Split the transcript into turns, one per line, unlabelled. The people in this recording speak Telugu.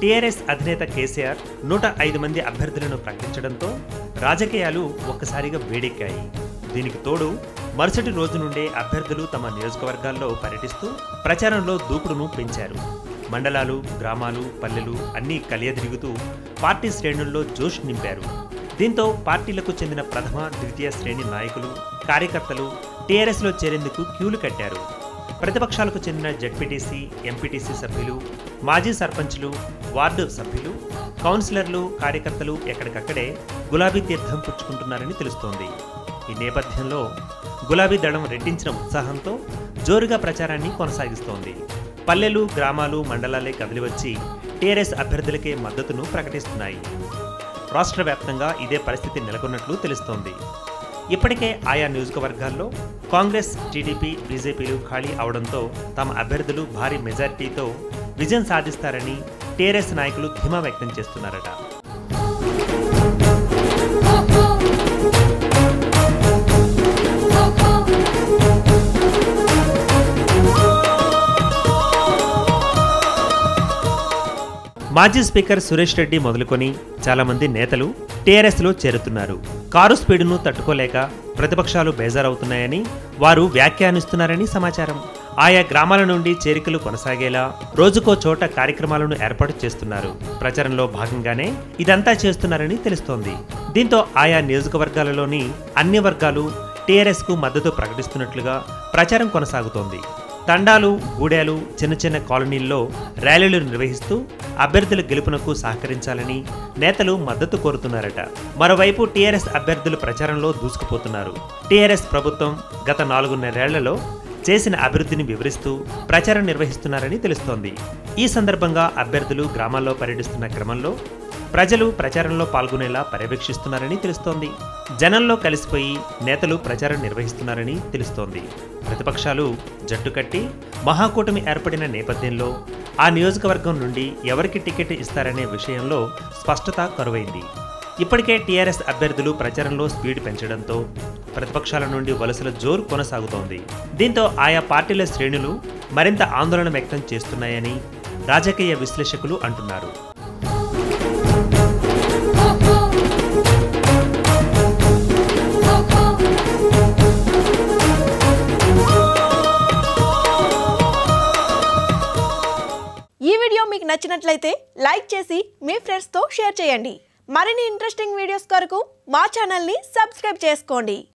టీఆర్ఎస్ అధినేత కేసీఆర్ నూట ఐదు మంది అభ్యర్థులను ప్రకటించడంతో రాజకీయాలు ఒక్కసారిగా వేడెక్కాయి దీనికి తోడు మరుసటి రోజు నుండే అభ్యర్థులు తమ నియోజకవర్గాల్లో పర్యటిస్తూ ప్రచారంలో దూకుడును పెంచారు మండలాలు గ్రామాలు పల్లెలు అన్నీ కలియదిరుగుతూ పార్టీ శ్రేణుల్లో జోష్ నింపారు దీంతో పార్టీలకు చెందిన ప్రథమ ద్వితీయ శ్రేణి నాయకులు కార్యకర్తలు టీఆర్ఎస్లో చేరేందుకు క్యూలు కట్టారు ప్రతిపక్షాలకు చెందిన జడ్పీటీసీ ఎంపీటీసీ సభ్యులు మాజీ సర్పంచ్లు వార్డు సభ్యులు కౌన్సిలర్లు కార్యకర్తలు ఎక్కడికక్కడే గులాబీ తీర్థం పుచ్చుకుంటున్నారని తెలుస్తోంది ఈ నేపథ్యంలో గులాబీ దళం రెట్టించిన ఉత్సాహంతో జోరుగా ప్రచారాన్ని కొనసాగిస్తోంది పల్లెలు గ్రామాలు మండలాలే కదిలివచ్చి టీఆర్ఎస్ అభ్యర్థులకే మద్దతును ప్రకటిస్తున్నాయి రాష్ట్ర వ్యాప్తంగా ఇదే పరిస్థితి నెలకొన్నట్లు తెలుస్తోంది ఇప్పటికే ఆయా నియోజకవర్గాల్లో కాంగ్రెస్ టీడీపీ బీజేపీలు ఖాళీ అవడంతో తమ అభ్యర్థులు భారీ మెజార్టీతో విజయం సాధిస్తారని టీఆర్ఎస్ నాయకులు ధీమా వ్యక్తం చేస్తున్నారట మాజీ స్పీకర్ సురేష్ రెడ్డి మొదలుకొని చాలా మంది నేతలు టీఆర్ఎస్లో చేరుతున్నారు కారు స్పీడును తట్టుకోలేక ప్రతిపక్షాలు బేజారవుతున్నాయని వారు వ్యాఖ్యానిస్తున్నారని సమాచారం ఆయా గ్రామాల నుండి చేరికలు కొనసాగేలా రోజుకో చోట కార్యక్రమాలను ఏర్పాటు చేస్తున్నారు ప్రచారంలో భాగంగానే ఇదంతా చేస్తున్నారని తెలుస్తోంది దీంతో ఆయా నియోజకవర్గాలలోని అన్ని వర్గాలు టీఆర్ఎస్కు మద్దతు ప్రకటిస్తున్నట్లుగా ప్రచారం కొనసాగుతోంది తండాలు గూడెలు చిన్న చిన్న కాలనీల్లో ర్యాలీలు నిర్వహిస్తూ అభ్యర్థుల గెలుపునకు సహకరించాలని నేతలు మద్దతు కోరుతున్నారట మరోవైపు టీఆర్ఎస్ అభ్యర్థులు ప్రచారంలో దూసుకుపోతున్నారు టీఆర్ఎస్ ప్రభుత్వం గత నాలుగున్నరేళ్లలో చేసిన అభివృద్ధిని వివరిస్తూ ప్రచారం నిర్వహిస్తున్నారని తెలుస్తోంది ఈ సందర్భంగా అభ్యర్థులు గ్రామాల్లో పర్యటిస్తున్న క్రమంలో ప్రజలు ప్రచారంలో పాల్గొనేలా పర్యవేక్షిస్తున్నారని తెలుస్తోంది జనంలో కలిసిపోయి నేతలు ప్రచారం నిర్వహిస్తున్నారని తెలుస్తోంది ప్రతిపక్షాలు జట్టు కట్టి మహాకూటమి ఏర్పడిన నేపథ్యంలో ఆ నియోజకవర్గం నుండి ఎవరికి టికెట్ ఇస్తారనే విషయంలో స్పష్టత కరువైంది ఇప్పటికే టీఆర్ఎస్ అభ్యర్థులు ప్రచారంలో స్పీడ్ పెంచడంతో ప్రతిపక్షాల నుండి వలసల జోరు కొనసాగుతోంది దీంతో ఆయా పార్టీల శ్రేణులు మరింత ఆందోళన వ్యక్తం చేస్తున్నాయని రాజకీయ విశ్లేషకులు అంటున్నారు
ఈ వీడియో మీకు నచ్చినట్లయితే లైక్ చేసి మీ ఫ్రెండ్స్తో షేర్ చేయండి మరిన్ని ఇంట్రెస్టింగ్ వీడియోస్ కొరకు మా ఛానల్ని సబ్స్క్రైబ్ చేసుకోండి